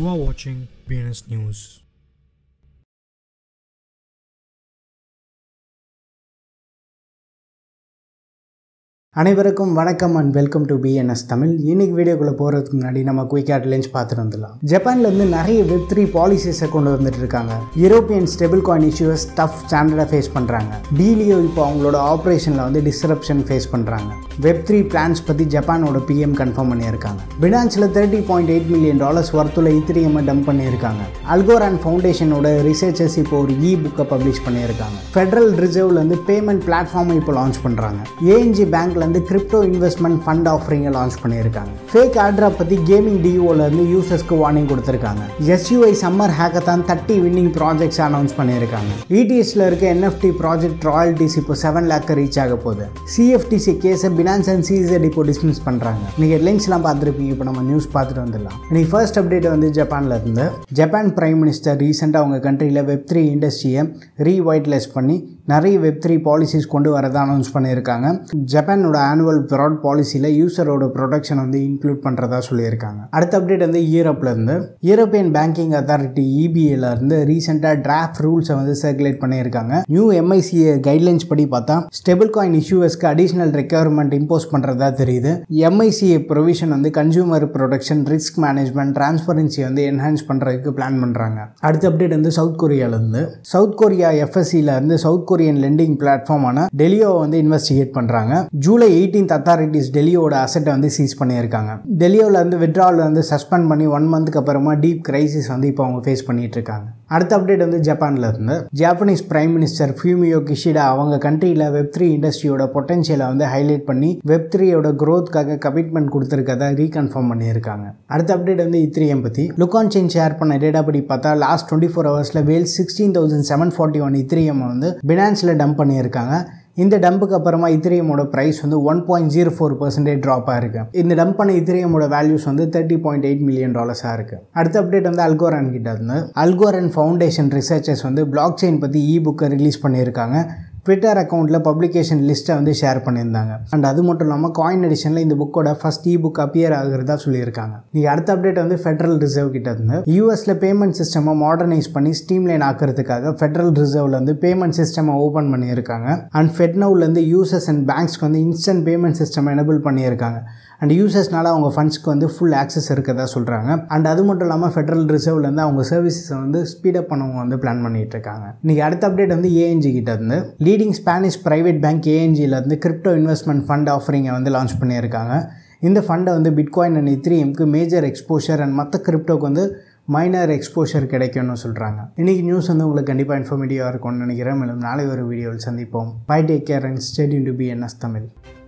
are watching BNS News. அனைவருக்கும் வணக்கம் and welcome to BNS Tamil இன்னைக்கு வீடியோக்குள்ளே போகிறதுக்கு முன்னாடி நம்ம குயிக் லென்ஸ் பார்த்துட்டு வந்துடலாம் ஜப்பான்லேருந்து நிறைய வெப் த்ரீ பாலிசிஸை கொண்டு வந்துட்டு இருக்காங்க European stable coin issues tough ஸ்டாண்டர்டை ஃபேஸ் பண்ணுறாங்க டீலியோ இப்போ அவங்களோட ஆப்ரேஷனில் வந்து டிஸ்ரப்ஷன் ஃபேஸ் பண்ணுறாங்க வெப் த்ரீ பிளான்ஸ் பற்றி ஜப்பானோட பிஎம் கன்ஃபார்ம் பண்ணியிருக்காங்க பினான்ஸில் thirty point eight million dollars ஒர்த்துள்ள இத்திரியமை டம்ப் பண்ணியிருக்காங்க அல்கோரான் ஃபவுண்டேஷனோட ரிசர்ச்சர்ஸ் இப்போ ஒரு இ புக்கை பப்ளிஷ் பண்ணியிருக்காங்க ஃபெடரல் ரிசர்வ்லேருந்து பேமெண்ட் பிளாட்ஃபார்மை இப்போ லான்ச் பண்ணுறாங்க ஏஎன்ஜி பேங்க்லேருந்து கிரிப்டோ இன்வெஸ்ட்மெண்ட் ஃபண்ட் ஆஃபரிங்கை லான்ச் பண்ணியிருக்காங்க ஃபேக் ஆட்ரா பற்றி கேமிங் டிஓலேருந்து யூசர்ஸ்க்கு வார்னிங் கொடுத்துருக்காங்க SUI summer hackathon thirty winning projects announce பண்ணியிருக்காங்க இடிஎஸ்ல இருக்க என்எஃப்டி ப்ராஜெக்ட் ராயல்டிஸ் இப்போ செவன் லேக் ரீச் ஆக போகுது சிஎஃப்டிசி கேஸை பினான்ஸ் அண்ட் சிஇசட் இப்போ டிஸ்மிஸ் பண்ணுறாங்க நீங்கள் ஹெட்லைன்ஸ்லாம் பார்த்துருப்பீங்க இப்போ நம்ம நியூஸ் பார்த்துட்டு வந்துடலாம் இன்னைக்கு ஃபர்ஸ்ட் அப்டேட் வந்து ஜப்பானில் இருந்து ஜப்பான் பிரைம் மினிஸ்டர் ரீசெண்டாக அவங்க கண்ட்ரியில் வெப் த்ரீ இண்டஸ்ட்ரியை ரீவைட்லைஸ் பண்ணி நிறைய வெப் த்ரீ பாலிசிஸ் கொண்டு வரதை அனௌன்ஸ் பண்ணியிருக்காங்க ஜப்பானோட ஆனுவல் ப்ராட் பாலிசியில் யூசரோட ப்ரொடக்ஷன் வந்து இன்க்ளூட் பண்ணுறதா சொல்லியிருக்காங்க அடுத்த அப்டேட் வந்து யூரோப்ல இருந்து யூரோப்பியன் பேங்கிங் அத்தாரிட்டி இபிஏல இருந்து ரீசெண்டாக டிராஃப்ட் ரூல்ஸை வந்து சர்க்குலேட் பண்ணியிருக்காங்க நியூ எம்ஐசிஏ கைட்லைன்ஸ் படி பார்த்தா ஸ்டெபிள் காயின் இஷ்யூஸ்க்கு அடிஷனல் ரெக்யர்மெண்ட் இம்போஸ் பண்ணுறதா தெரியுது எம்ஐசிஏ ப்ரொவிஷன் வந்து consumer protection risk management transparency வந்து என்ஹான்ஸ் பண்ணுறதுக்கு பிளான் பண்ணுறாங்க அடுத்த அப்டேட் வந்து சவுத் கொரியாவிலேருந்து சவுத் கொரியா எஃப்எஸ்சியில் இருந்து சவுத் கொரியன் லெண்டிங் பிளாட்ஃபார்மான டெலியோ வந்து இன்வெஸ்டிகேட் பண்ணுறாங்க ஜூலை எயிட்டீன்த் அத்தாரிட்டிஸ் டெல்லியோட அசட்டை வந்து சீஸ் பண்ணியிருக்காங்க டெல்லியோவில் இருந்து விட்ராவில் வந்து சஸ்பெண்ட் பண்ணி ஒன் மந்த்துக்கு அப்புறமா டீப் கிரைசிஸ் வந்து இப்போ அவங்க ஃபேஸ் பண்ணிட்டு இருக்காங்க அடுத்த அப்டேட் வந்து ஜப்பானில் இருந்து Japanese prime minister Fumio Kishida அவங்க கண்ட்ரியில் வெப் த்ரீ இண்டஸ்ட்ரியோட பொட்டன்ஷியலை வந்து ஹைலைட் பண்ணி வெப் த்ரீயோட க்ரோத்க்காக கமிட்மெண்ட் கொடுத்துருக்கதை ரீகன்ஃபார்ம் பண்ணியிருக்காங்க அடுத்த அப்டேட் வந்து இத்ரியம் பற்றி லுக்கான் செயின் ஷேர் பண்ண டேட்டா படி பார்த்தா லாஸ்ட் டுவெண்ட்டி ஃபோர் ஹவர்ஸில் whale sixteen thousand seven forty one Ethereum வந்து பினான்ஸில் டம்ப் பண்ணியிருக்காங்க இந்த டம்புக்கு அப்புறமா இத்திரியமோட ப்ரைஸ் வந்து one point zero four percentage drop ஆயிருக்கு இந்த டம்ப் பண்ண இத்திரியமோட வேல்யூஸ் வந்து தேர்ட்டி பாயிண்ட் எயிட் மில்லியன் டாலர்ஸாக இருக்கு அடுத்த அப்டேட் வந்து அல்கோரன் கிட்ட இருந்து அல்கோரன் ஃபவுண்டேஷன் ரிசர்ச்சர்ஸ் வந்து பிளாக் செயின் பற்றி இ புக்கை ரிலீஸ் பண்ணியிருக்காங்க ட்விட்டர் அக்கௌண்ட்டில் பப்ளிகேஷன் லிஸ்ட்டை வந்து ஷேர் பண்ணியிருந்தாங்க அண்ட் அது மட்டும் இல்லாமல் காயின் எடிஷனில் இந்த புக்கோட ஃபஸ்ட் இ புக் அப்பியர் ஆகுறதா சொல்லியிருக்காங்க நீங்கள் அடுத்த அப்டேட் வந்து ஃபெட்ரல் ரிசர்வ் கிட்ட இருந்து யூஎஸில் பேமெண்ட் சிஸ்டமை மாடர்னைஸ் பண்ணி ஸ்ட்ரீம்லைன் ஆக்கிறதுக்காக ஃபெட்ரல் ரிசர்வில் வந்து பேமெண்ட் சிஸ்டமை ஓப்பன் பண்ணியிருக்காங்க அண்ட் ஃபெட்னவுலேருந்து யூசர்ஸ் அண்ட் பேங்க்ஸ்க்கு வந்து இன்ஸ்டன்ட் பேமெண்ட் சிஸ்டம் எனபிள் பண்ணியிருக்காங்க அண்ட் யூசர்ஸ்னால அவங்க ஃபண்ட்ஸ்க்கு வந்து ஃபுல் ஆக்சஸ் இருக்கிறதா சொல்கிறாங்க அண்ட் அது மட்டும் இல்லாமல் ஃபெட்ரல் ரிசர்வ்லேருந்து அவங்க சர்வீசஸை வந்து ஸ்பீடப் பண்ணவங்க வந்து பிளான் பண்ணிட்டு இருக்காங்க இன்றைக்கி அடுத்த அப்டேட் வந்து ஏஎன்ஜி கிட்ட இருந்து லீடிங் ஸ்பானிஷ் ப்ரைவேட் பேங்க் ஏஎன்ஜியிலேருந்து கிரிப்டோ இன்வெஸ்ட்மெண்ட் ஃபண்ட் ஆஃபரிங்கை வந்து லான்ச் பண்ணியிருக்காங்க இந்த ஃபண்டை வந்து பிட்காயின் அண்ட் இத்ரியம்க்கு மேஜர் எக்ஸ்போஷர் அண்ட் மற்ற கிரிப்டோக்கு வந்து மைனர் எக்ஸ்போஷர் கிடைக்கும்னு சொல்கிறாங்க இன்றைக்கி நியூஸ் வந்து உங்களுக்கு கண்டிப்பாக இன்ஃபர்மேட்டிவாக இருக்கும்னு நினைக்கிறேன் மேலும் நாளை ஒரு வீடியோவில் சந்திப்போம் bye take care and stay tuned to B NS Tamil